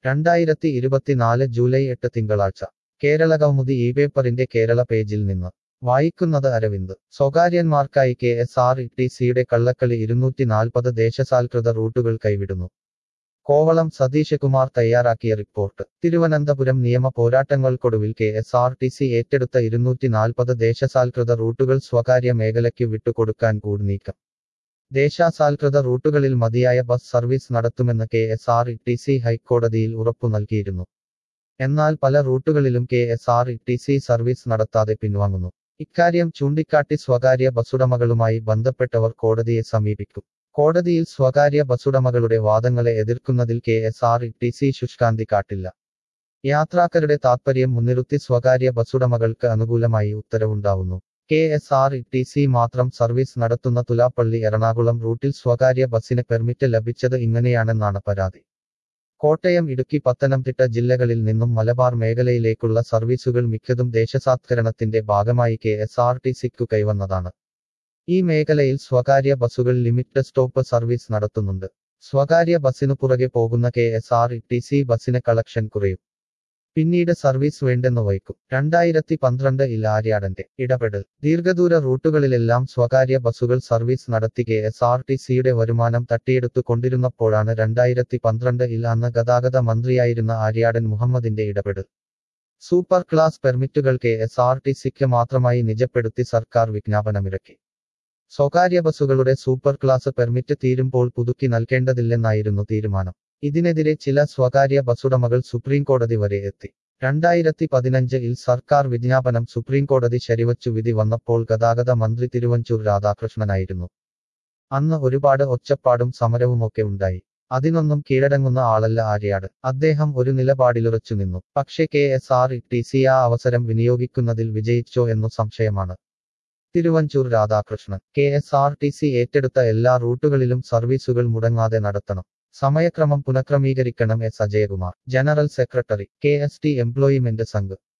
രണ്ടായിരത്തി ഇരുപത്തിനാല് ജൂലൈ എട്ട് തിങ്കളാഴ്ച കേരള കൗമുദി ഈ പേപ്പറിന്റെ കേരള പേജിൽ നിന്ന് വായിക്കുന്നത് അരവിന്ദ് സ്വകാര്യന്മാർക്കായി കെ എസ് ആർ ടി സിയുടെ കള്ളക്കളി ഇരുന്നൂറ്റി നാൽപ്പത് ദേശസാൽകൃത റൂട്ടുകൾ കൈവിടുന്നു കോവളം സതീഷ് കുമാർ തയ്യാറാക്കിയ റിപ്പോർട്ട് തിരുവനന്തപുരം നിയമ പോരാട്ടങ്ങൾക്കൊടുവിൽ K S R T C ഏറ്റെടുത്ത ഇരുന്നൂറ്റി നാൽപ്പത് ദേശസാൽകൃത റൂട്ടുകൾ സ്വകാര്യ മേഖലയ്ക്ക് വിട്ടുകൊടുക്കാൻ കൂടിനീക്കം ദേശാസാൽകൃത റൂട്ടുകളിൽ മതിയായ ബസ് സർവീസ് നടത്തുമെന്ന് K S R T C ഹൈക്കോടതിയിൽ ഉറപ്പു നൽകിയിരുന്നു എന്നാൽ പല റൂട്ടുകളിലും K S R T C service നടത്താതെ പിൻവാങ്ങുന്നു ഇക്കാര്യം ചൂണ്ടിക്കാട്ടി സ്വകാര്യ ബസ്സുടമകളുമായി ബന്ധപ്പെട്ടവർ കോടതിയെ സമീപിക്കും കോടതിയിൽ സ്വകാര്യ ബസ്സുടമകളുടെ വാദങ്ങളെ എതിർക്കുന്നതിൽ K S R T C ശുഷ്കാന്തി കാട്ടില്ല യാത്രാക്കരുടെ താത്പര്യം മുൻനിർത്തി സ്വകാര്യ ബസ്സുടമകൾക്ക് അനുകൂലമായി ഉത്തരവുണ്ടാവുന്നു K S R T C മാത്രം സർവീസ് നടത്തുന്ന തുലാപ്പള്ളി എറണാകുളം റൂട്ടിൽ സ്വകാര്യ ബസ്സിന് പെർമിറ്റ് ലഭിച്ചത് ഇങ്ങനെയാണെന്നാണ് പരാതി കോട്ടയം ഇടുക്കി പത്തനംതിട്ട ജില്ലകളിൽ നിന്നും മലബാർ മേഖലയിലേക്കുള്ള സർവീസുകൾ മിക്കതും ദേശസാത്കരണത്തിന്റെ ഭാഗമായി കെ എസ് ആർ ടി സിക്കു കൈവന്നതാണ് ഈ മേഖലയിൽ സ്വകാര്യ ബസ്സുകൾ ലിമിറ്റഡ് സ്റ്റോപ്പ് സർവീസ് നടത്തുന്നുണ്ട് സ്വകാര്യ ബസ്സിനു പുറകെ പോകുന്ന K S R T C ബസ്സിന് കളക്ഷൻ കുറയും പിന്നീട് സർവീസ് വേണ്ടെന്ന് വയ്ക്കും രണ്ടായിരത്തി പന്ത്രണ്ട് ഇൽ ആര്യാടന്റെ ഇടപെടൽ ദീർഘദൂര റൂട്ടുകളിലെല്ലാം സ്വകാര്യ ബസ്സുകൾ സർവീസ് നടത്തി കെ എസ് ആർ ടി സിയുടെ വരുമാനം തട്ടിയെടുത്തു കൊണ്ടിരുന്നപ്പോഴാണ് രണ്ടായിരത്തി പന്ത്രണ്ട് ഇൽ അന്ന് ഗതാഗത മന്ത്രിയായിരുന്ന ആര്യാടൻ മുഹമ്മദിന്റെ ഇടപെടൽ സൂപ്പർ ക്ലാസ് പെർമിറ്റുകൾ കെ എസ് ആർ ടി സിക്ക് മാത്രമായി നിജപ്പെടുത്തി സർക്കാർ വിജ്ഞാപനമിറക്കി സ്വകാര്യ ബസ്സുകളുടെ സൂപ്പർ ക്ലാസ് പെർമിറ്റ് തീരുമ്പോൾ പുതുക്കി നൽകേണ്ടതില്ലെന്നായിരുന്നു തീരുമാനം ഇതിനെതിരെ ചില സ്വകാര്യ ബസ്സുടമകൾ സുപ്രീംകോടതി വരെ എത്തി രണ്ടായിരത്തി പതിനഞ്ച് ഇൽ സർക്കാർ വിജ്ഞാപനം സുപ്രീംകോടതി ശരിവച്ചു വിധി വന്നപ്പോൾ ഗതാഗത മന്ത്രി തിരുവഞ്ചൂർ രാധാകൃഷ്ണനായിരുന്നു അന്ന് ഒരുപാട് ഒച്ചപ്പാടും സമരവുമൊക്കെ ഉണ്ടായി അതിനൊന്നും കീഴടങ്ങുന്ന ആളല്ല ആര്യാട് അദ്ദേഹം ഒരു നിലപാടിലുറച്ചു നിന്നു പക്ഷേ K S R T C ആ അവസരം വിനിയോഗിക്കുന്നതിൽ വിജയിച്ചോ എന്നു സംശയമാണ് Thiruvanchoor Radhakrishnan K S R T C ഏറ്റെടുത്ത എല്ലാ റൂട്ടുകളിലും സർവീസുകൾ മുടങ്ങാതെ നടത്തണം സമയക്രമം പുനഃക്രമീകരിക്കണം S Ajayakumar general secretary K S T employment Sangh